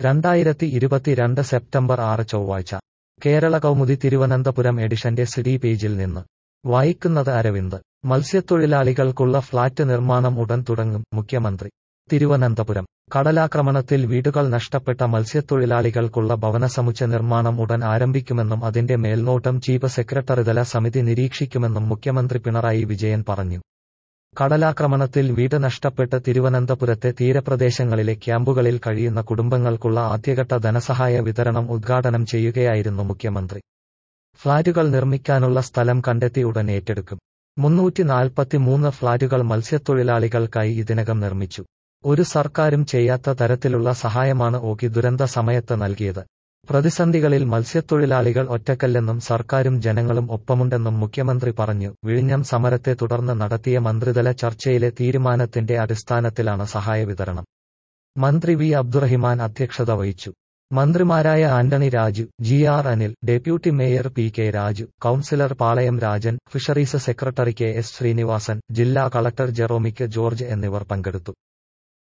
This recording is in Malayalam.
രണ്ടായിരത്തി ഇരുപത്തിരണ്ട് സെപ്റ്റംബർ ആറ് ചൊവ്വാഴ്ച കേരള കൗമുദി തിരുവനന്തപുരം എഡിഷന്റെ സിഡി പേജിൽ നിന്ന് വായിക്കുന്നത് അരവിന്ദ് മത്സ്യത്തൊഴിലാളികൾക്കുള്ള ഫ്ളാറ്റ് നിർമ്മാണം ഉടൻ തുടങ്ങും മുഖ്യമന്ത്രി തിരുവനന്തപുരം കടലാക്രമണത്തിൽ വീടുകൾ നഷ്ടപ്പെട്ട മത്സ്യത്തൊഴിലാളികൾക്കുള്ള ഭവനസമുച്ചയ നിർമ്മാണം ഉടൻ ആരംഭിക്കുമെന്നും അതിന്റെ മേൽനോട്ടം ചീഫ് സെക്രട്ടറിതല സമിതി നിരീക്ഷിക്കുമെന്നും മുഖ്യമന്ത്രി പിണറായി വിജയൻ പറഞ്ഞു കടലാക്രമണത്തിൽ വീട് നഷ്ടപ്പെട്ട് തിരുവനന്തപുരത്തെ തീരപ്രദേശങ്ങളിലെ ക്യാമ്പുകളിൽ കഴിയുന്ന കുടുംബങ്ങൾക്കുള്ള ആദ്യഘട്ട ധനസഹായ വിതരണം ഉദ്ഘാടനം ചെയ്യുകയായിരുന്നു മുഖ്യമന്ത്രി ഫ്ളാറ്റുകൾ നിർമ്മിക്കാനുള്ള സ്ഥലം കണ്ടെത്തി ഉടൻ ഏറ്റെടുക്കും മുന്നൂറ്റി നാൽപ്പത്തിമൂന്ന് ഫ്ളാറ്റുകൾ മത്സ്യത്തൊഴിലാളികൾക്കായി ഇതിനകം നിർമ്മിച്ചു ഒരു സർക്കാരും ചെയ്യാത്ത തരത്തിലുള്ള സഹായമാണ് ഓഖി ദുരന്ത സമയത്ത് നൽകിയത് പ്രതിസന്ധികളിൽ മത്സ്യത്തൊഴിലാളികൾ ഒറ്റക്കല്ലെന്നും സർക്കാരും ജനങ്ങളും ഒപ്പമുണ്ടെന്നും മുഖ്യമന്ത്രി പറഞ്ഞു വിഴിഞ്ഞം സമരത്തെ തുടർന്ന് നടത്തിയ മന്ത്രിതല ചർച്ചയിലെ തീരുമാനത്തിന്റെ അടിസ്ഥാനത്തിലാണ് സഹായ വിതരണം മന്ത്രി വി അബ്ദുറഹിമാൻ അധ്യക്ഷത വഹിച്ചു മന്ത്രിമാരായ Antony Raju G R Anil deputy mayor P K Raju councillor Palayam Rajan fisheries secretary K S Srinivasan ജില്ലാ കളക്ടർ ജെറോമിക് ജോർജ് എന്നിവർ പങ്കെടുത്തു